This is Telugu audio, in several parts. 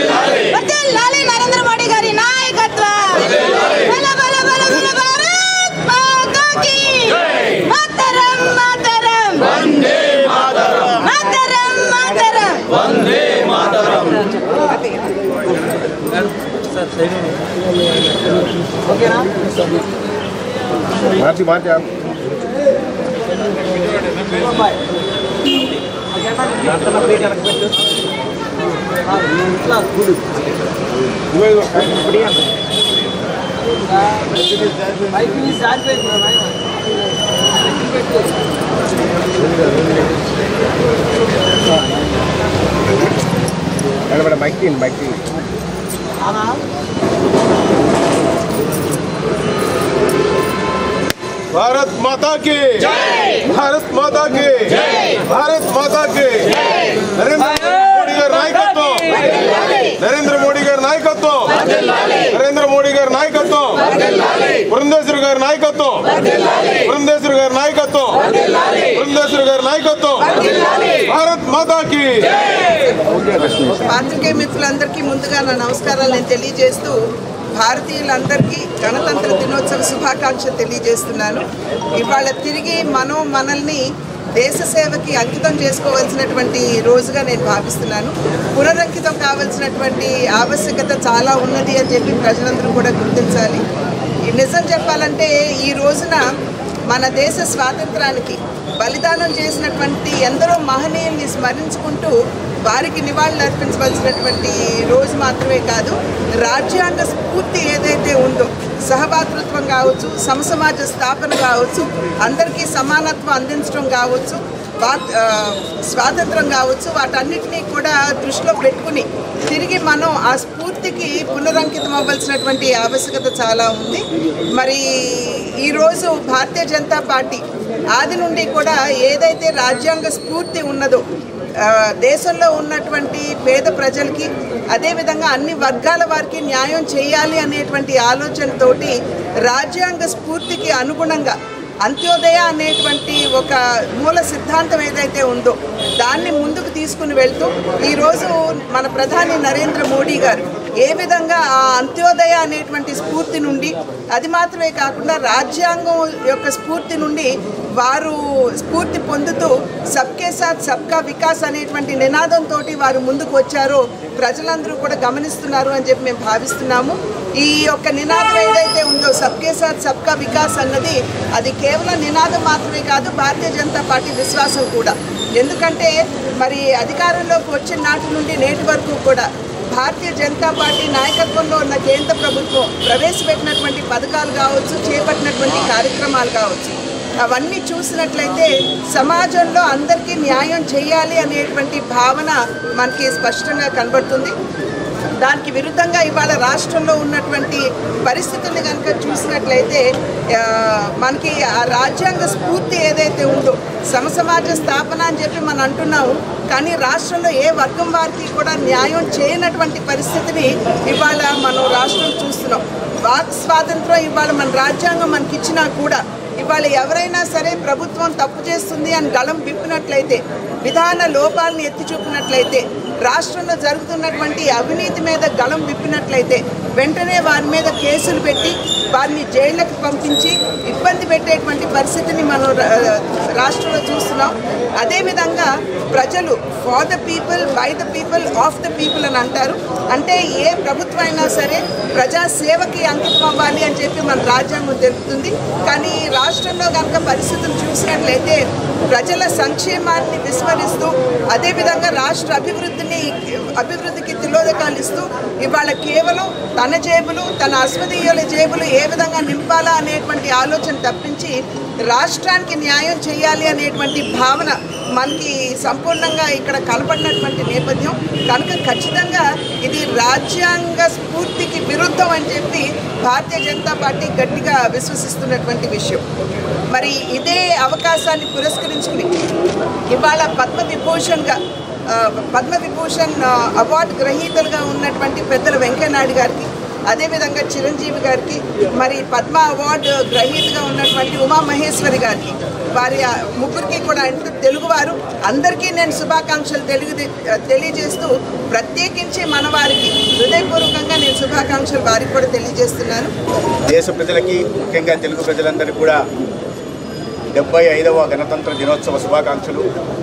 వర్ధిల్లాలి నరేంద్ర మోడీ గారి నాయకత్వం బల బల బల బల భారత్ మాతాకి మాతరం మాతరం మాతరం మాతరం మార్చి మార్చి ఆపు. ఇదిగో ఇదిగో, ఇప్పుడు ఇయ్యండి. మేడం, మేడం, మైక్ తీయండి మైక్ తీయండి भारत माता की भारत माता की भारत माता की నరేంద్ర మోడీ గారి నాయకత్వం నరేంద్ర మోడీ గారి నాయకత్వం నరేంద్ర మోడీ గారి నాయకత్వం బృందేశ్వరి గారి నాయకత్వం బృందేశ్వరి గారి నాయకత్వం బృందేశ్వరి గారి నాయకత్వం భారత్ మాతాకి పాత్రికేయ మిత్రులందరికీ ముందుగా నా నమస్కారాలు నేను తెలియజేస్తూ భారతీయులందరికీ గణతంత్ర దినోత్సవ శుభాకాంక్షలు తెలియజేస్తున్నాను ఇవాళ తిరిగి మనం మనల్ని దేశ సేవకి అంకితం చేసుకోవాల్సినటువంటి రోజుగా నేను భావిస్తున్నాను పునరంకితం కావాల్సినటువంటి ఆవశ్యకత చాలా ఉన్నది అని చెప్పి ప్రజలందరూ కూడా గుర్తించాలి ఈ నిజం చెప్పాలంటే ఈ రోజున మన దేశ స్వాతంత్రానికి బలిదానం చేసినటువంటి ఎందరో మహనీయుల్ని స్మరించుకుంటూ వారికి నివాళులు అర్పించవలసినటువంటి రోజు మాత్రమే కాదు రాజ్యాంగ స్ఫూర్తి ఏదైతే ఉందో సహభాతృత్వం కావచ్చు సమసమాజ స్థాపన కావచ్చు అందరికీ సమానత్వం అందించడం కావచ్చు వా- ఆ, స్వాతంత్రం కావచ్చు వాటన్నిటినీ కూడా దృష్టిలో పెట్టుకుని తిరిగి మనం ఆ స్ఫూర్తికి పునరంకితం అవ్వాల్సినటువంటి ఆవశ్యకత చాలా ఉంది మరి ఈరోజు భారతీయ జనతా పార్టీ ఆది నుండి కూడా ఏదైతే రాజ్యాంగ స్ఫూర్తి ఉన్నదో ఆ, దేశంలో ఉన్నటువంటి పేద ప్రజలకి అదేవిధంగా అన్ని వర్గాల వారికి న్యాయం చేయాలి అనేటువంటి ఆలోచనతోటి రాజ్యాంగ స్ఫూర్తికి అనుగుణంగా అంత్యోదయ అనేటువంటి ఒక మూల సిద్ధాంతం ఏదైతే ఉందో దాన్ని ముందుకు తీసుకుని వెళ్తూ ఈరోజు మన ప్రధాని నరేంద్ర మోడీ గారు ఏ విధంగా ఆ అంత్యోదయ అనేటువంటి స్ఫూర్తి నుండి అది మాత్రమే కాకుండా రాజ్యాంగం యొక్క స్ఫూర్తి నుండి వారు స్ఫూర్తి పొందుతూ సబ్కే సాత్ సబ్కా వికాస్ అనేటువంటి నినాదంతో వారు ముందుకు వచ్చారో ప్రజలందరూ కూడా గమనిస్తున్నారు అని చెప్పి మేము భావిస్తున్నాము ఈ యొక్క నినాదం ఏదైతే ఉందో సబ్కే సాత్ సబ్కా వికాస్ అన్నది అది కేవలం నినాదం మాత్రమే కాదు భారతీయ జనతా పార్టీ విశ్వాసం కూడా ఎందుకంటే మరి అధికారంలోకి వచ్చిన నాటి నుండి నేటి వరకు కూడా భారతీయ జనతా పార్టీ నాయకత్వంలో ఉన్న కేంద్ర ప్రభుత్వం ప్రవేశపెట్టినటువంటి పథకాలు కావచ్చు చేపట్టినటువంటి కార్యక్రమాలు కావచ్చు అవన్నీ చూసినట్లయితే సమాజంలో అందరికీ న్యాయం చేయాలి అనేటువంటి భావన మనకి స్పష్టంగా కనబడుతుంది దానికి విరుద్ధంగా ఇవాళ రాష్ట్రంలో ఉన్నటువంటి పరిస్థితుల్ని కనుక చూసినట్లయితే ఆ, మనకి ఆ రాజ్యాంగ స్ఫూర్తి ఏదైతే ఉందో సమసమాజ స్థాపన అని చెప్పి మనం అంటున్నాము కానీ రాష్ట్రంలో ఏ వర్గం వారికి కూడా న్యాయం చేయనటువంటి పరిస్థితిని ఇవాళ మనం రాష్ట్రం చూస్తున్నాం వాక్ స్వాతంత్రం ఇవాళ మన రాజ్యాంగం మనకి ఇచ్చినా కూడా ఇవాళ ఎవరైనా సరే ప్రభుత్వం తప్పు చేస్తుంది అని గళం విప్పినట్లయితే విధాన లోపాలను ఎత్తి చూపినట్లయితే రాష్ట్రంలో జరుగుతున్నటువంటి అవినీతి మీద గళం విప్పినట్లయితే వెంటనే వారి మీద కేసులు పెట్టి వారిని జైళ్ళకి పంపించి ఇబ్బంది పెట్టేటువంటి పరిస్థితిని మనం రా- రాష్ట్రంలో చూస్తున్నాం అదేవిధంగా ప్రజలు for the people by the people of the people అని అంటారు అంటే ఏ ప్రభుత్వం అయినా సరే ప్రజా సేవకి అంకితం అవ్వాలి అని చెప్పి మన రాజ్యాంగం తెలుపుతుంది కానీ ఈ రాష్ట్రంలో కనుక పరిస్థితులు చూసినట్లయితే ప్రజల సంక్షేమాన్ని విస్మరిస్తూ అదేవిధంగా రాష్ట్ర అభివృద్ధిని అభివృద్ధికి తిలోదకాలు ఇస్తూ ఇవాళ కేవలం తన జేబులు తన అశ్వదీయుల జేబులు ఏ విధంగా నింపాలా అనేటువంటి ఆలోచన తప్పించి రాష్ట్రానికి న్యాయం చేయాలి అనేటువంటి భావన మనకి సంపూర్ణంగా ఇక్కడ కనపడినటువంటి నేపథ్యం కనుక ఖచ్చితంగా ఇది రాజ్యాంగ స్ఫూర్తికి విరుద్ధం అని చెప్పి భారతీయ జనతా పార్టీ గట్టిగా విశ్వసిస్తున్నటువంటి విషయం మరి ఇదే అవకాశాన్ని పురస్కరించుకుని ఇవాళ పద్మ విభూషణ్గా ఆ, పద్మ విభూషణ్ ఆ, అవార్డు గ్రహీతలుగా ఉన్నటువంటి పెద్దల వెంకయ్యనాయుడు గారికి అదేవిధంగా చిరంజీవి గారికి మరి పద్మ అవార్డు గ్రహీతగా ఉన్నటువంటి ఉమా మహేశ్వరి గారికి వారి ఆ ముగ్గురికి కూడా అంటే తెలుగువారు అందరికీ నేను శుభాకాంక్షలు తెలుగు తెలియజేస్తూ ప్రత్యేకించి మన వారికి హృదయపూర్వకంగా నేను శుభాకాంక్షలు వారికి కూడా తెలియజేస్తున్నాను దేశ ప్రజలకి ముఖ్యంగా తెలుగు ప్రజలందరికీ కూడా డెబ్బై ఐదవ గణతంత్ర దినోత్సవ శుభాకాంక్షలు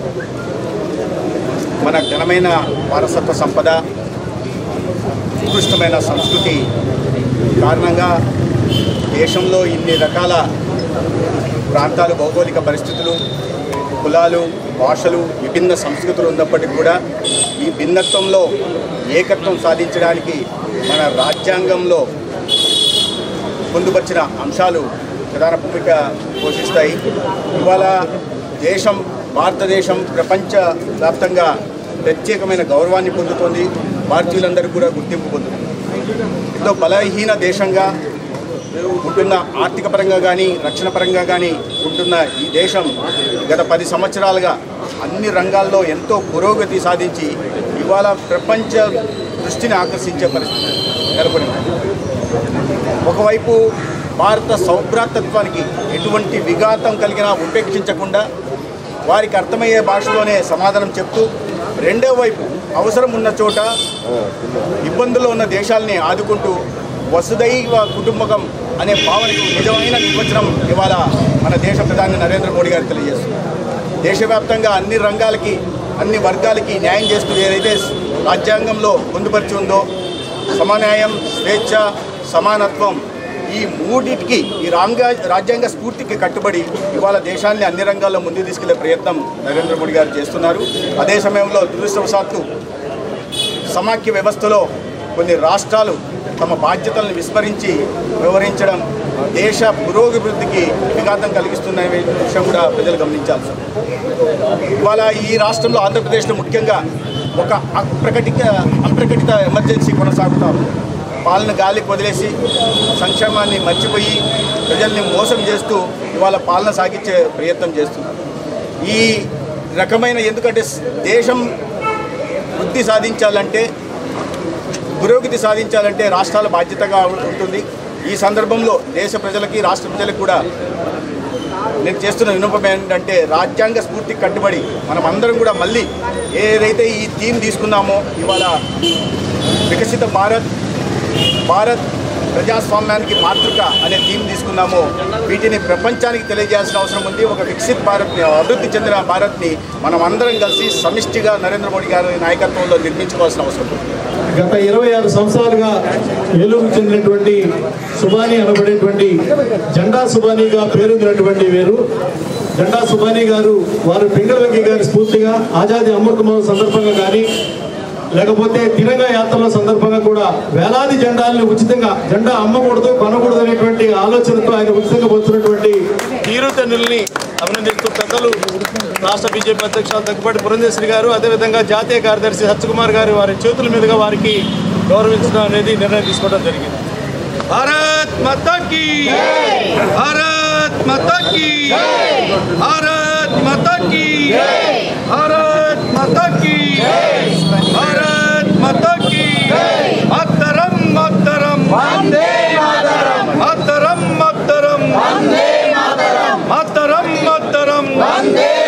మన ఘనమైన వారసత్వ సంపద ఉత్కృష్టమైన సంస్కృతి కారణంగా దేశంలో ఇన్ని రకాల ప్రాంతాలు భౌగోళిక పరిస్థితులు కులాలు భాషలు విభిన్న సంస్కృతులు ఉన్నప్పటికీ కూడా ఈ భిన్నత్వంలో ఏకత్వం సాధించడానికి మన రాజ్యాంగంలో పొందుపరిచిన అంశాలు ప్రధాన భూమిక పోషిస్తాయి ఇవాళ దేశం భారతదేశం ప్రపంచ వ్యాప్తంగా ప్రత్యేకమైన గౌరవాన్ని పొందుతోంది భారతీయులందరూ కూడా గుర్తింపు పొందుతుంది ఎంతో బలహీన దేశంగా ఉంటున్న ఆర్థిక పరంగా కానీ రక్షణ పరంగా కానీ ఉంటున్న ఈ దేశం గత పది సంవత్సరాలుగా అన్ని రంగాల్లో ఎంతో పురోగతి సాధించి ఇవాళ ప్రపంచ దృష్టిని ఆకర్షించే పరిస్థితి నెలకొనింది ఒకవైపు భారత సౌభ్రాతత్వానికి ఎటువంటి విఘాతం కలిగినా ఉపేక్షించకుండా వారికి అర్థమయ్యే భాషలోనే సమాధానం చెప్తూ రెండో వైపు అవసరం ఉన్న చోట ఇబ్బందుల్లో ఉన్న దేశాలని ఆదుకుంటూ వసుదైవ కుటుంబకం అనే భావనకు నిజమైన నిర్వచనం ఇవాళ మన దేశ ప్రధాని నరేంద్ర మోడీ గారు తెలియజేస్తున్నారు దేశవ్యాప్తంగా అన్ని రంగాలకి అన్ని వర్గాలకి న్యాయం చేస్తూ ఏదైతే రాజ్యాంగంలో పొందుపరిచి ఉందో సమన్యాయం స్వేచ్ఛ సమానత్వం ఈ మూడింటికి ఈ రాంగ రాజ్యాంగ స్ఫూర్తికి కట్టుబడి ఇవాళ దేశాన్ని అన్ని రంగాల్లో ముందుకు తీసుకెళ్లే ప్రయత్నం నరేంద్ర మోడీ గారు చేస్తున్నారు అదే సమయంలో దురదృష్టవశాత్తు సమాఖ్య వ్యవస్థలో కొన్ని రాష్ట్రాలు తమ బాధ్యతలను విస్మరించి వ్యవహరించడం దేశ పురోభివృద్ధికి విఘాతం కలిగిస్తున్న విషయం కూడా ప్రజలు గమనించాల్సి ఉంది. ఇవాళ ఈ రాష్ట్రంలో ఆంధ్రప్రదేశ్లో ముఖ్యంగా ఒక అప్రకటిత అప్రకటిత ఎమర్జెన్సీ కొనసాగుతా ఉంది పాలన గాలికి వదిలేసి సంక్షేమాన్ని మర్చిపోయి ప్రజల్ని మోసం చేస్తూ ఇవాళ పాలన సాగించే ప్రయత్నం చేస్తున్నారు ఈ రకమైన ఎందుకంటే దేశం వృద్ధి సాధించాలంటే పురోగతి సాధించాలంటే రాష్ట్రాల బాధ్యతగా ఉంటుంది ఈ సందర్భంలో దేశ ప్రజలకి రాష్ట్ర ప్రజలకు కూడా నేను చేస్తున్న వినపం ఏంటంటే రాజ్యాంగ స్ఫూర్తికి కట్టుబడి మనం అందరం కూడా మళ్ళీ ఏదైతే ఈ థీమ్ తీసుకున్నామో ఇవాళ వికసిత భారత్ భారత్ ప్రజాస్వామ్యానికి మాతృక అనే థీమ్ తీసుకున్నామో వీటిని ప్రపంచానికి తెలియజేయాల్సిన అవసరం ఉంది ఒక వికసిత్ భారత్ని అభివృద్ధి చెందిన భారత్ని మనం అందరం కలిసి సమిష్టిగా నరేంద్ర మోడీ గారి నాయకత్వంలో నిర్మించుకోవాల్సిన అవసరం ఉంది గత ఇరవై ఆరు సంవత్సరాలుగా ఏలూరుకు చెందినటువంటి సుబాని అనబడేటువంటి జెండా సుబానీగా పేరొందినటువంటి వీరు జెండా సుబానీ గారు వారు పింగళ వెంకయ్య గారి స్ఫూర్తిగా ఆజాదీ అమృత మహోత్సవం సందర్భంగా కానీ లేకపోతే తిరంగా యాత్రల సందర్భంగా కూడా వేలాది జెండాలను ఉచితంగా జెండా అమ్మకూడదు కొనకూడదు అనేటువంటి ఆలోచనతో ఆయన ఉచితంగా పొందుతున్నటువంటి తీరుతెన్నుల్ని అభినందిస్తూ పెద్దలు రాష్ట్ర బీజేపీ అధ్యక్షులు దగ్గుబాటి పురంధేశ్వరి గారు అదేవిధంగా జాతీయ కార్యదర్శి సత్యకుమార్ గారు వారి చేతుల మీదుగా వారికి గౌరవించడం అనేది నిర్ణయం తీసుకోవడం జరిగింది भारत माता की भारत माता की भारत माता की भारत माता की भारत माता की मातरम मातरम मातरम मातरम मातरम मातरम